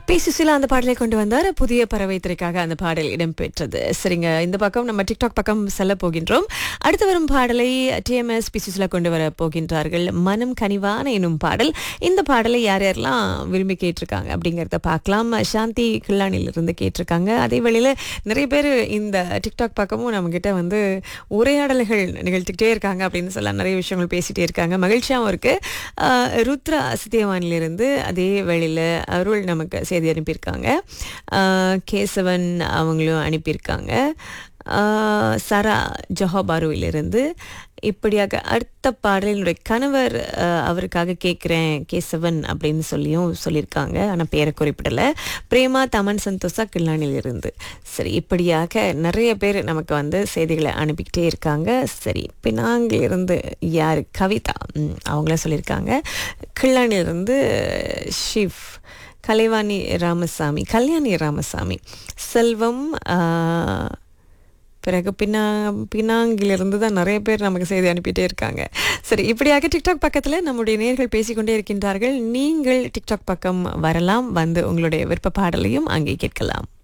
B Susheela அந்த பாடலை கொண்டு வந்தார் புதிய பறவை திரைக்காக அந்த பாடல் இடம்பெற்றது சரிங்க இந்த பக்கம் நம்ம டிக்டாக் பக்கம் செல்ல போகின்றோம் அடுத்து வரும் பாடலை டிஎம்எஸ் பி சுசிலா கொண்டு வர போகின்றார்கள் மனம் கனிவான எனும் பாடல் இந்த பாடலை யார் யாரெல்லாம் விரும்பி கேட்டிருக்காங்க அப்படிங்கிறத பார்க்கலாம் சாந்தி கில்லானிலிருந்து கேட்டிருக்காங்க அதே வேளையில் நிறைய பேர் இந்த டிக்டாக் பக்கமும் நம்மக்கிட்ட வந்து உரையாடல்கள் நிகழ்த்திக்கிட்டே இருக்காங்க அப்படின்னு சொல்லலாம் நிறைய விஷயங்கள் பேசிகிட்டே இருக்காங்க மகிழ்ச்சியாகவும் இருக்குது ருத்ரா சத்தியவானிலிருந்து அதே வேளையில் அருள் நமக்கு செய்தி அனுப்பியிருக்காங்க ஆஹ் கேசவன் அவங்களும் அனுப்பியிருக்காங்க ஆஹ் சரா ஜொஹாபாருவிலிருந்து இப்படியாக அடுத்த பாடல் என்னுடைய கணவர் ஆஹ் அவருக்காக கேட்குறேன் கேசவன் அப்படின்னு சொல்லியும் சொல்லியிருக்காங்க ஆனால் பேரை குறிப்பிடலை பிரேமா தமன் சந்தோஷா கில்லானிலிருந்து சரி இப்படியாக நிறைய பேர் நமக்கு வந்து செய்திகளை அனுப்பிக்கிட்டே இருக்காங்க சரி பினாங்கிலிருந்து யார் கவிதா ம், அவங்கள சொல்லியிருக்காங்க கில்லானிலிருந்து ஷிவ் கலைவாணி ராமசாமி கல்யாணி ராமசாமி செல்வம் ஆஹ், பிறகு பின்னா பினாங்கிலிருந்து தான் நிறைய பேர் நமக்கு செய்தி அனுப்பிட்டே இருக்காங்க சரி இப்படியாக டிக்டாக் பக்கத்தில் நம்முடைய நேர்கள் பேசிக்கொண்டே இருக்கின்றார்கள் நீங்கள் டிக்டாக் பக்கம் வரலாம் வந்து உங்களுடைய விருப்ப பாடலையும் அங்கே கேட்கலாம்